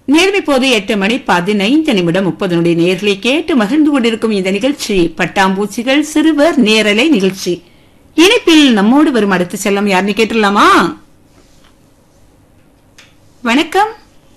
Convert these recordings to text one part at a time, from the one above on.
நேர்மை போது எட்டு மணி பதினைந்து நிமிடம் முப்பது நொடி நேர்களை கேட்டு மகிழ்ந்து கொண்டிருக்கும் இந்த நிகழ்ச்சி பட்டாம்பூச்சிகள் சிறுவர் நேரலை நிகழ்ச்சி இணைப்பில் நம்மோடு வரும் அடுத்து செல்லம் யாருன்னு கேட்டுடலாமா வணக்கம்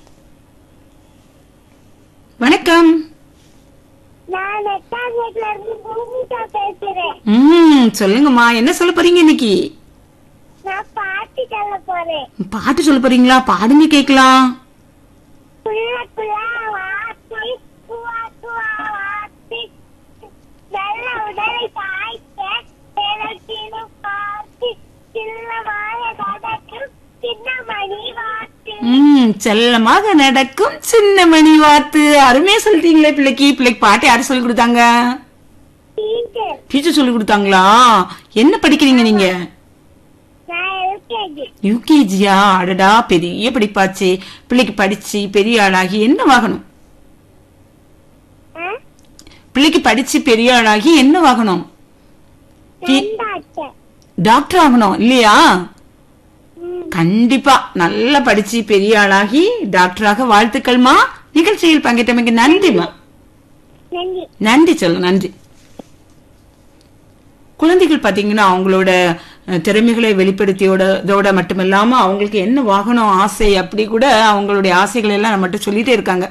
வணக்கம் நான் எட்டாம் வீட்ல இருந்து பூமிகா பேசுறேன் ம் சொல்லுங்கம்மா என்ன சொல்ல போறீங்க இன்னைக்கு நான் பாட்டு சொல்ல போறேன் பாட்டு சொல்ல போறீங்களா பாடுங்க கேக்கலாம் குள்ள குள்ள வாத்தி குவா குவா வாத்தி நல்ல உடலை சாய்க்க எனக்கினு பார்த்து சின்னமாக நடக்கும் சின்ன மணி வாத்தி ம் செல்லமாக நடக்கும் சின்ன மணி வாத்து அருமையா சொல்லிட்டீங்களே பிள்ளைக்கு பிள்ளைக்கு பாட்டு யாரு சொல்லி கொடுத்தாங்க டீச்சர் டீச்சர் சொல்லி கொடுத்தாங்களா என்ன படிக்கிறீங்க நீங்க நான் எல்கேஜி யூகேஜியா அடடா பெரிய படிப்பாச்சு பிள்ளைக்கு படிச்சு பெரிய ஆளாகி என்ன ஆகணும் பிள்ளைக்கு படிச்சு பெரிய ஆளாகி என்ன ஆகணும் டி- டாக்டர் டாக்டர் ஆகணும் இல்லையா கண்டிப்பா நல்லா படிச்சு பெரிய ஆளாகி டாக்டராக வாழ்த்துக்கள்மா நிகழ்ச்சியில் பங்கேற்றமைக்கு நன்றிமா நன்றி நன்றி சொல்லுங்க நன்றி குழந்தைகள் பாத்தீங்கன்னா அவங்களோட அஹ், திறமைகளை வெளிப்படுத்தியோட இதோட மட்டுமில்லாம அவங்களுக்கு என்ன வாகனம் ஆசை அப்படி கூட அவங்களுடைய ஆசைகள் எல்லாம் நம்மகிட்ட சொல்லிட்டே இருக்காங்க